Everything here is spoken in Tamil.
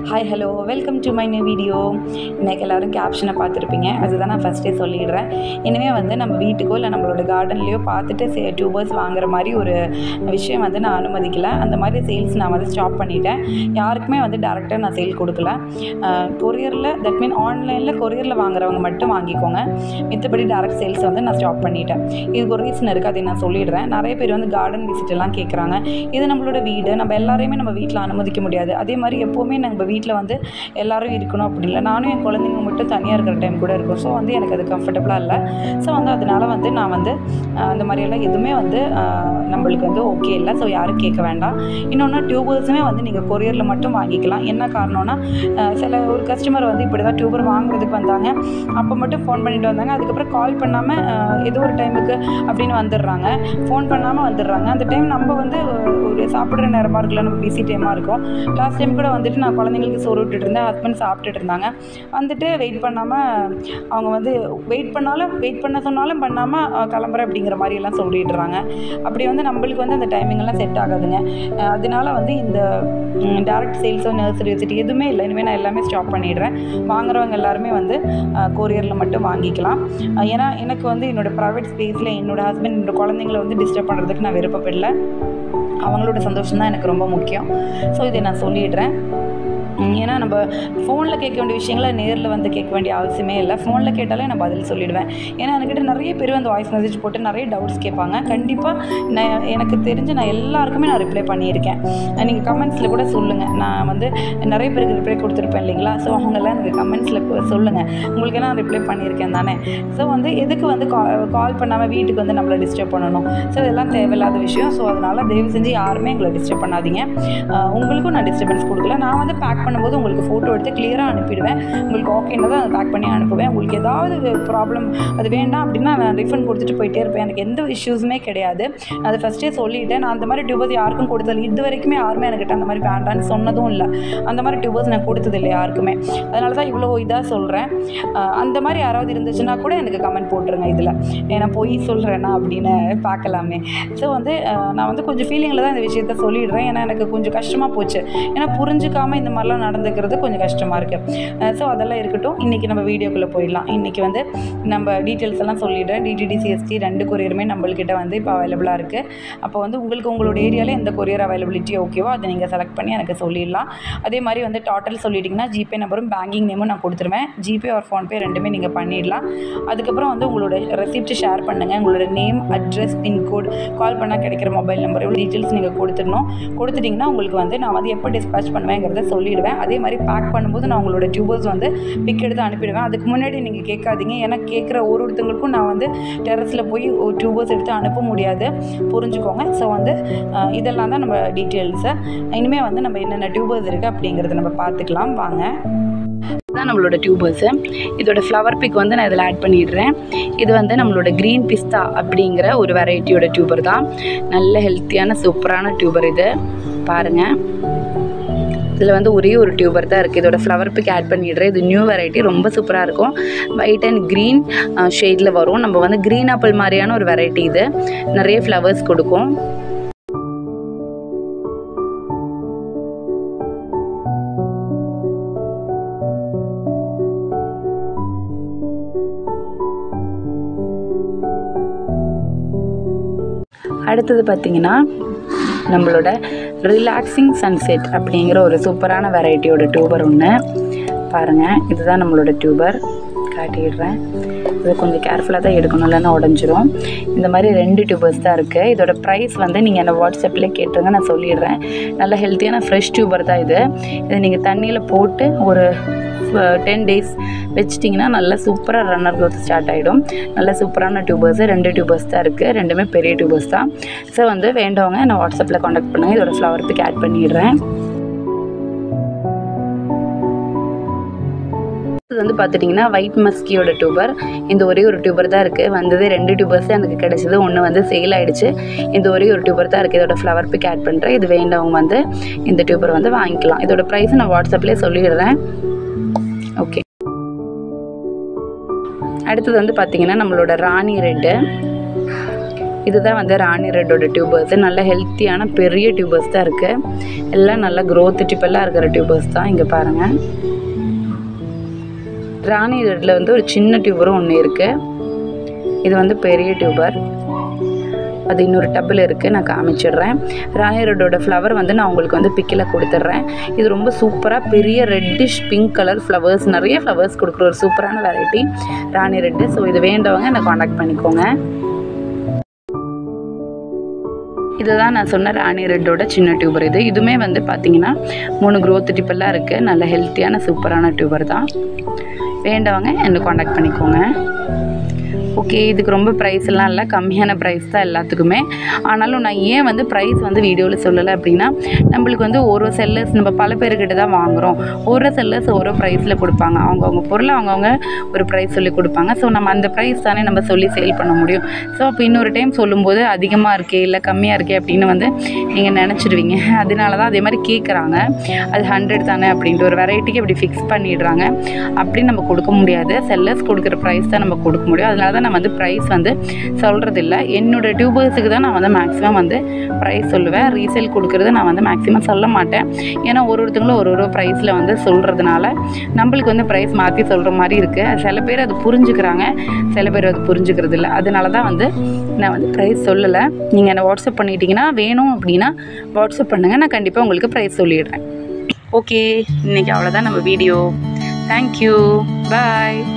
hi hello welcome to my new video இன்றைக்கி எல்லோரும் கேப்ஷனை பார்த்துருப்பீங்க அதுதான் நான் ஃபஸ்ட்டே சொல்லிடுறேன் இனிமேல் வந்து நம்ம வீட்டுக்கோ இல்லை நம்மளோட கார்டன்லேயோ பார்த்துட்டு சே டியூபர்ஸ் வாங்குற மாதிரி ஒரு விஷயம் வந்து நான் அனுமதிக்கல அந்த மாதிரி சேல்ஸ் நான் வந்து ஸ்டாப் பண்ணிட்டேன் யாருக்குமே வந்து டேரெக்டாக நான் சேல் கொடுக்கல கொரியரில் தட் மீன் ஆன்லைனில் கொரியரில் வாங்குறவங்க மட்டும் வாங்கிக்கோங்க மித்தபடி டேரக்ட் சேல்ஸ் வந்து நான் ஸ்டாப் பண்ணிட்டேன் இதுக்கு ஒரு ரீசன் இருக்குது அதை நான் சொல்லிடுறேன் நிறைய பேர் வந்து கார்டன் விசிட் எல்லாம் கேட்குறாங்க இது நம்மளோட வீடு நம்ம எல்லாரையுமே நம்ம வீட்டில் அனுமதிக்க முடியாது அதே மாதிரி எப்போவுமே நம்ம வீட்டில் வந்து எல்லாரும் இருக்கணும் அப்படி இல்லை நானும் என் குழந்தைங்க மட்டும் தனியாக இருக்கிற டைம் கூட இருக்கும் ஸோ வந்து எனக்கு அது கம்ஃபர்டபுளாக இல்லை ஸோ வந்து அதனால் வந்து நான் வந்து ஆஹ், அந்த மாதிரியெல்லாம் எதுவுமே வந்து ஆஹ், நம்மளுக்கு வந்து ஓகே இல்லை ஸோ யாரும் கேட்க வேண்டாம் இன்னொன்று டியூபர்ஸுமே வந்து நீங்கள் கொரியரில் மட்டும் வாங்கிக்கலாம் என்ன காரணம்னா ஆஹ், சில ஒரு கஸ்டமர் வந்து இப்படி தான் டியூபர் வாங்குறதுக்கு வந்தாங்க அப்போ மட்டும் ஃபோன் பண்ணிட்டு வந்தாங்க அதுக்கப்புறம் கால் பண்ணாமல் ஏதோ ஒரு டைமுக்கு அப்படின்னு வந்துடுறாங்க ஃபோன் பண்ணாமல் வந்துடுறாங்க அந்த டைம் நம்ம வந்து அஹ், ஒரு சாப்பிட்ற நேரமாக இருக்குல்ல நம்ம பிஸி டைமாக இருக்கும் லாஸ்ட் டைம் கூட வந்துட்டு நான் குழந்தைங்களுக்கு சோறு விட்டுட்டு இருந்தேன் ஹஸ்பண்ட் சாப்பிட்டுட்டு இருந்தாங்க வந்துட்டு வெயிட் பண்ணாமல் அவங்க வந்து வெயிட் பண்ணாலும் வெயிட் பண்ண சொன்னாலும் பண்ணாமல் கிளம்புறேன் அப்படிங்கிற மாதிரி எல்லாம் சொல்லிடுறாங்க அப்படி வந்து நம்மளுக்கு வந்து அந்த டைமிங் எல்லாம் செட் ஆகாதுங்க அஹ், அதனால வந்து இந்த டேரக்ட் சேல்ஸோ நர்சரி விசிட் எதுவுமே இல்லை இனிமேல் நான் எல்லாமே ஸ்டாப் பண்ணிடுறேன் வாங்குறவங்க எல்லாருமே வந்து கொரியரில் மட்டும் வாங்கிக்கலாம் அஹ், ஏன்னா எனக்கு வந்து என்னோட ப்ரைவேட் ஸ்பேஸில் என்னோட ஹஸ்பண்ட் என்னோட குழந்தைங்கள வந்து டிஸ்டர்ப் பண்ணுறதுக்கு நான் விருப்பப்படல அவங்களோட சந்தோஷம் தான் எனக்கு ரொம்ப முக்கியம் ஸோ இதை நான் சொல்லிடுறேன் உம், ஏன்னா நம்ம ஃபோனில் கேட்க வேண்டிய விஷயங்களை நேரில் வந்து கேட்க வேண்டிய அவசியமே இல்லை ஃபோனில் கேட்டாலே நான் பதில் சொல்லிடுவேன் ஏன்னா என்கிட்ட நிறைய பேர் வந்து வாய்ஸ் மெசேஜ் போட்டு நிறைய டவுட்ஸ் கேட்பாங்க கண்டிப்பாக நான் எனக்கு தெரிஞ்சு நான் எல்லாருக்குமே நான் ரிப்ளை பண்ணியிருக்கேன் நீங்கள் கமெண்ட்ஸில் கூட சொல்லுங்கள் நான் வந்து நிறைய பேருக்கு ரிப்ளை கொடுத்துருப்பேன் இல்லைங்களா ஸோ அவங்கெல்லாம் எனக்கு கமெண்ட்ஸில் சொல்லுங்கள் உங்களுக்கு நான் ரிப்ளை பண்ணியிருக்கேன் தானே ஸோ வந்து எதுக்கு வந்து கால் பண்ணாமல் வீட்டுக்கு வந்து நம்மளை டிஸ்டர்ப் பண்ணணும் ஸோ இதெல்லாம் தேவையில்லாத விஷயம் ஸோ அதனால் தயவு செஞ்சு யாருமே எங்களை டிஸ்டர்ப் பண்ணாதீங்க அஹ் உங்களுக்கும் நான் டிஸ்டர்பன்ஸ் கொடுக்கல நான் வந்து பேக் பண்ணும்போது உங்களுக்கு ஃபோட்டோ எடுத்து கிளியராக அனுப்பிடுவேன் உங்களுக்கு ஓகேன்னா தான் அதை பேக் பண்ணி அனுப்புவேன் உங்களுக்கு ஏதாவது ப்ராப்ளம் அது வேண்டாம் அப்படின்னா நான் ரிஃபண்ட் கொடுத்துட்டு போயிட்டே இருப்பேன் எனக்கு எந்த இஷ்யூஸுமே கிடையாது நான் அதை ஃபஸ்ட்டே சொல்லிட்டேன் நான் அந்த மாதிரி டியூபர்ஸ் யாருக்கும் கொடுத்ததில்லை இது வரைக்குமே யாருமே என்கிட்ட அந்த மாதிரி வேண்டான்னு சொன்னதும் இல்லை அந்த மாதிரி டியூபர்ஸ் நான் கொடுத்ததில்லை யாருக்குமே அதனால தான் இவ்வளோ இதாக சொல்கிறேன் அந்த மாதிரி யாராவது இருந்துச்சுன்னா கூட எனக்கு கமெண்ட் போட்டுருங்க இதில் ஏன்னா பொய் சொல்கிறேன்னா அப்படின்னு பார்க்கலாமே ஸோ வந்து அஹ், நான் வந்து கொஞ்சம் ஃபீலிங்கில் தான் இந்த விஷயத்த சொல்லிடுறேன் ஏன்னா எனக்கு கொஞ்சம் கஷ்டமாக போச்சு ஏன்னா புரிஞ்சுக்காம இந்த மாதிரிலாம் நடந்துக்கிறது கொஞ்சம் கஷ்டமாக இருக்குது ஸோ அதெல்லாம் இருக்கட்டும் இன்றைக்கி நம்ம வீடியோக்குள்ளே போயிடலாம் இன்றைக்கி வந்து நம்ம டீட்டெயில்ஸ் எல்லாம் சொல்லிடுறேன் டிடிடி சிஎஸ்டி ரெண்டு கொரியருமே நம்மள்கிட்ட வந்து இப்போ அவைலபிளாக இருக்குது அப்போ வந்து உங்களுக்கு உங்களோட ஏரியாவில் எந்த கொரியர் அவைலபிலிட்டி ஓகேவோ அதை நீங்கள் செலக்ட் பண்ணி எனக்கு சொல்லிடலாம் அதே மாதிரி வந்து டோட்டல் சொல்லிட்டிங்கன்னா ஜிபே நம்பரும் பேங்கிங் நேமும் நான் கொடுத்துருவேன் ஜிபே ஆர் ஃபோன்பே ரெண்டுமே நீங்கள் பண்ணிடலாம் அதுக்கப்புறம் வந்து உங்களோட ரெசிப்ட் ஷேர் பண்ணுங்கள் உங்களோட நேம் அட்ரஸ் பின்கோட் கால் பண்ணால் கிடைக்கிற மொபைல் நம்பர் இவ்வளோ டீட்டெயில்ஸ் நீங்கள் கொடுத்துடணும் கொடுத்துட்டிங்கன்னா உங்களுக்கு வந்து நான் வந்து எப்போ டிஸ்பேச் பண்ணுவேங்கிறத சொல்லிடுவேன் அதே மாதிரி பேக் பண்ணும்போது நான் உங்களோட டியூபர்ஸ் வந்து பிக் எடுத்து அனுப்பிடுவேன் அதுக்கு முன்னாடி நீங்கள் கேட்காதீங்க ஏன்னா கேட்குற ஒரு ஒருத்தங்களுக்கும் நான் வந்து டெரஸில் போய் டியூபர்ஸ் எடுத்து அனுப்ப முடியாது புரிஞ்சுக்கோங்க ஸோ வந்து அஹ், இதெல்லாம் தான் நம்ம டீட்டெயில்ஸை இனிமேல் வந்து நம்ம என்னென்ன டியூபர்ஸ் இருக்குது அப்படிங்கிறத நம்ம பார்த்துக்கலாம் வாங்க இதுதான் நம்மளோட டியூபர்ஸு இதோட ஃப்ளவர் பிக் வந்து நான் இதில் ஆட் பண்ணிடுறேன் இது வந்து நம்மளோட க்ரீன் பிஸ்தா அப்படிங்கிற ஒரு வெரைட்டியோட டியூபர் தான் நல்ல ஹெல்த்தியான சூப்பரான டியூபர் இது பாருங்கள் இதில் வந்து ஒரே ஒரு டியூபர் தான் இருக்குது இதோட ஃப்ளவர் பிக் ஆட் பண்ணிடுறேன் இது நியூ வெரைட்டி ரொம்ப சூப்பராக இருக்கும் ஒயிட் அண்ட் க்ரீன் ஷேடில் வரும் நம்ம வந்து க்ரீன் ஆப்பிள் மாதிரியான ஒரு வெரைட்டி இது நிறைய ஃப்ளவர்ஸ் கொடுக்கும் அடுத்தது பார்த்திங்கன்னா நம்மளோட ரிலாக்ஸிங் சன்செட் அப்படிங்கிற ஒரு சூப்பரான வெரைட்டியோட டியூபர் ஒன்று பாருங்கள் இதுதான் நம்மளோட டியூபர் காட்டிடுறேன் இது கொஞ்சம் கேர்ஃபுல்லாக தான் எடுக்கணும் இல்லைன்னா உடஞ்சிரும் இந்த மாதிரி ரெண்டு டியூபர்ஸ் தான் இருக்குது இதோட ப்ரைஸ் வந்து நீங்கள் என்ன வாட்ஸ்அப்பில் கேட்டுருங்க நான் சொல்லிடுறேன் நல்ல ஹெல்த்தியான ஃப்ரெஷ் டியூபர் தான் இது இதை நீங்கள் தண்ணியில் போட்டு ஒரு டென் டேஸ் வச்சிட்டிங்கன்னா நல்லா சூப்பராக ரன்னர் க்ரோத் ஸ்டார்ட் ஆகிடும் நல்ல சூப்பரான டியூபர்ஸ் ரெண்டு டியூபர்ஸ் தான் இருக்குது ரெண்டுமே பெரிய டியூபர்ஸ் தான் ஸோ வந்து வேண்டவங்க நான் வாட்ஸ்அப்பில் காண்டாக்ட் பண்ணுங்கள் இதோட ஃப்ளவர் பிக் ஆட் பண்ணிடுறேன் இது வந்து பார்த்துட்டிங்கன்னா ஒயிட் மஸ்கியோட டியூபர் இந்த ஒரே ஒரு டியூபர் தான் இருக்குது வந்தது ரெண்டு டியூபர்ஸ் எனக்கு கிடைச்சது ஒன்று வந்து சேல் ஆயிடுச்சு இந்த ஒரே ஒரு டியூபர் தான் இருக்குது இதோட ஃப்ளவர் பிக் ஆட் பண்ணுறேன் இது வேண்டவங்க வந்து இந்த டியூபர் வந்து வாங்கிக்கலாம் இதோட ப்ரைஸ் நான் வாட்ஸ்அப்லேயே சொல்லிடுறேன் ஓகே அடுத்தது வந்து பார்த்திங்கன்னா நம்மளோட ராணி ரெட்டு இதுதான் வந்து ராணி ரெட்டோட டியூபர்ஸ் நல்ல ஹெல்த்தியான பெரிய டியூபர்ஸ் தான் இருக்குது எல்லாம் நல்ல க்ரோத் டிப்பெல்லாம் இருக்கிற டியூபர்ஸ் தான் இங்கே பாருங்கள் ராணி ரெட்டில் வந்து ஒரு சின்ன டியூபரும் ஒன்று இருக்குது இது வந்து பெரிய டியூபர் அது இன்னொரு டப்பில் இருக்குது நான் காமிச்சிடுறேன் ராணி ரெட்டோட ஃப்ளவர் வந்து நான் உங்களுக்கு வந்து பிக்கில் கொடுத்துட்றேன் இது ரொம்ப சூப்பராக பெரிய ரெட்டிஷ் பிங்க் கலர் ஃப்ளவர்ஸ் நிறைய ஃப்ளவர்ஸ் கொடுக்குற ஒரு சூப்பரான வெரைட்டி ராணி ரெட்டு ஸோ இது வேண்டவங்க என்னை காண்டாக்ட் பண்ணிக்கோங்க இதுதான் நான் சொன்ன ராணி ரெட்டோட சின்ன டியூபர் இது இதுவுமே வந்து பார்த்தீங்கன்னா மூணு க்ரோத் டிப்பெல்லாம் இருக்குது நல்ல ஹெல்த்தியான சூப்பரான டியூபர் தான் வேண்டவங்க என்னை காண்டாக்ட் பண்ணிக்கோங்க ஓகே இதுக்கு ரொம்ப ப்ரைஸ் எல்லாம் இல்லை கம்மியான ப்ரைஸ் தான் எல்லாத்துக்குமே ஆனாலும் நான் ஏன் வந்து ப்ரைஸ் வந்து வீடியோவில் சொல்லலை அப்படின்னா நம்மளுக்கு வந்து ஒரு செல்லர்ஸ் நம்ம பல பேர்கிட்ட தான் வாங்குகிறோம் ஒரு செல்லர்ஸ் ஒரு ப்ரைஸில் கொடுப்பாங்க அவங்கவுங்க பொருளை அவங்கவுங்க ஒரு ப்ரைஸ் சொல்லி கொடுப்பாங்க ஸோ நம்ம அந்த ப்ரைஸ் தானே நம்ம சொல்லி சேல் பண்ண முடியும் ஸோ அப்போ இன்னொரு டைம் சொல்லும்போது அதிகமாக இருக்கே இல்லை கம்மியாக இருக்கே அப்படின்னு வந்து நீங்கள் நினச்சிடுவீங்க அதனால தான் அதே மாதிரி கேட்குறாங்க அது ஹண்ட்ரட் தானே அப்படின்ட்டு ஒரு வெரைட்டிக்கு இப்படி ஃபிக்ஸ் பண்ணிடுறாங்க அப்படி நம்ம கொடுக்க முடியாது செல்லர்ஸ் கொடுக்குற ப்ரைஸ் தான் நம்ம கொடுக்க முடியும் அதனால தான் நான் வந்து ப்ரைஸ் வந்து சொல்கிறது இல்லை என்னோடய டியூபர்ஸுக்கு தான் நான் வந்து மேக்ஸிமம் வந்து ப்ரைஸ் சொல்லுவேன் ரீசேல் கொடுக்குறது நான் வந்து மேக்ஸிமம் சொல்ல மாட்டேன் ஏன்னா ஒரு ஒருத்தங்களும் ஒரு ஒரு ப்ரைஸில் வந்து சொல்கிறதுனால நம்மளுக்கு வந்து ப்ரைஸ் மாற்றி சொல்கிற மாதிரி இருக்குது சில பேர் அது புரிஞ்சுக்கிறாங்க சில பேர் அது புரிஞ்சுக்கிறது இல்லை அதனால தான் வந்து நான் வந்து ப்ரைஸ் சொல்லலை நீங்கள் என்னை வாட்ஸ்அப் பண்ணிட்டீங்கன்னா வேணும் அப்படின்னா வாட்ஸ்அப் பண்ணுங்கள் நான் கண்டிப்பாக உங்களுக்கு ப்ரைஸ் சொல்லிடுறேன் ஓகே இன்றைக்கி அவ்வளோதான் நம்ம வீடியோ தேங்க்யூ பாய்